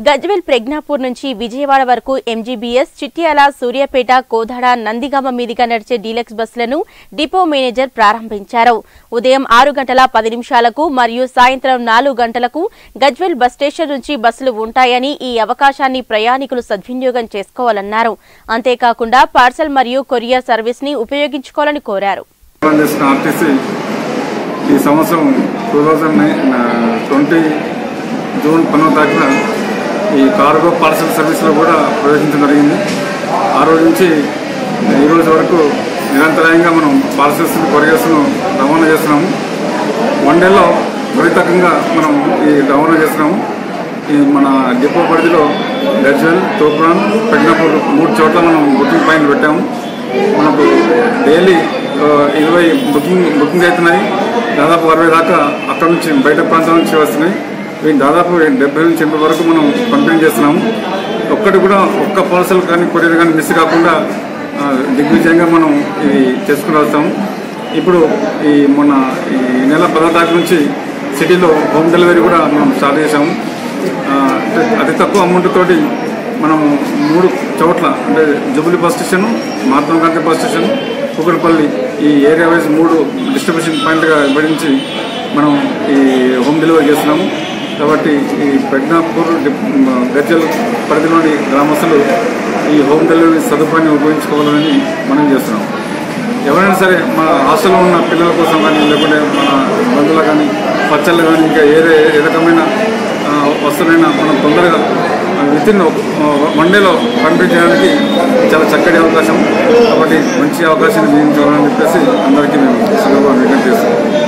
గజ్వెల్ ప్రజ్ఞాపూర్ నుంచి విజయవాడ వరకు ఎంజీబీఎస్ చిట్యాల సూర్యాపేట కోదాడ నందిగామ మీదుగా నడిచే డీలక్స్ బస్సులను డిపో మేనేజర్ ప్రారంభించారు ఉదయం ఆరు గంటల పది నిమిషాలకు మరియు సాయంత్రం నాలుగు గంటలకు గజ్వెల్ బస్ స్టేషన్ నుంచి బస్సులు ఉంటాయని ఈ అవకాశాన్ని ప్రయాణికులు సద్వినియోగం చేసుకోవాలన్నారు అంతేకాకుండా పార్సల్ మరియు కొరియర్ సర్వీస్ ని ఉపయోగించుకోవాలని కోరారు రన్ చేసిన ఆర్టీసీ ఈ సంవత్సరం టూ థౌజండ్ ట్వంటీ జూన్ పన్నెండవ తారీఖున ఈ కార్గో పార్సల్ సర్వీస్లో కూడా ప్రవేశించడం జరిగింది ఆ రోజు నుంచి ఈ రోజు వరకు నిరంతరాయంగా మనం పార్సల్స్ కొరియర్స్ను రవాణా చేస్తున్నాము వన్ డేలో త్వరితకంగా మనం ఈ రవాణా చేస్తున్నాము ఈ మన డిపో పరిధిలో గజ్వెల్ తూప్రాన్ పెగ్నాపూర్ మూడు చోట్ల మనం బుకింగ్ పాయింట్ పెట్టాము మనకు డైలీ ఆ, ఇరవై బుకింగ్ బుకింగ్ అవుతున్నాయి దాదాపు అరవై దాకా అక్కడ నుంచి బయట ప్రాంతాల నుంచి వస్తున్నాయి వీటిని దాదాపు డెబ్బై నుంచి ఎనభై వరకు మనం పంపిణీ చేస్తున్నాము ఒక్కటి కూడా ఒక్క పార్సల్ కానీ కొరియర్ కానీ మిస్ కాకుండా ఆ, దిగ్విజయంగా మనం ఇది చేసుకుని వస్తాము ఇప్పుడు ఈ మొన్న ఈ నెల పదో తారీఖు నుంచి సిటీలో హోమ్ డెలివరీ కూడా మనం స్టార్ట్ చేసాము ఆ, అంటే అతి తక్కువ అమౌంట్ తోటి మనం మూడు చోట్ల అంటే jubilee bus station Mahatma Gandhi bus station Kukatpally ఈ ఏరియా వైజ్ మూడు డిస్ట్రిబ్యూషన్ పాయింట్గా విభజించి మనం ఈ హోమ్ డెలివరీ చేస్తున్నాము కాబట్టి ఈ ప్రజ్ఞాపూర్ డిప్- గజ్జల్ పరిధిలోని గ్రామస్తులు ఈ హోమ్ డెలివరీ సదుపాయాన్ని ఉపయోగించుకోవాలని మనం చేస్తున్నాం ఎవరైనా సరే మన హాస్టల్లో ఉన్న పిల్లల కోసం కానీ లేకుంటే మన బంధువులు కానీ పచ్చళ్ళు కానీ ఇంకా ఏదే ఏ రకమైన ఆ, వస్తువులైనా మనం తొందరగా విత్ ఇన్ వన్ డేలో పంపిణీ చేయడానికి చాలా చక్కటి అవకాశం కాబట్టి మంచి అవకాశాన్ని వినియోగించాలని చెప్పేసి అందరికీ మేము సందర్భంగా విజ్ఞప్తి చేస్తున్నాం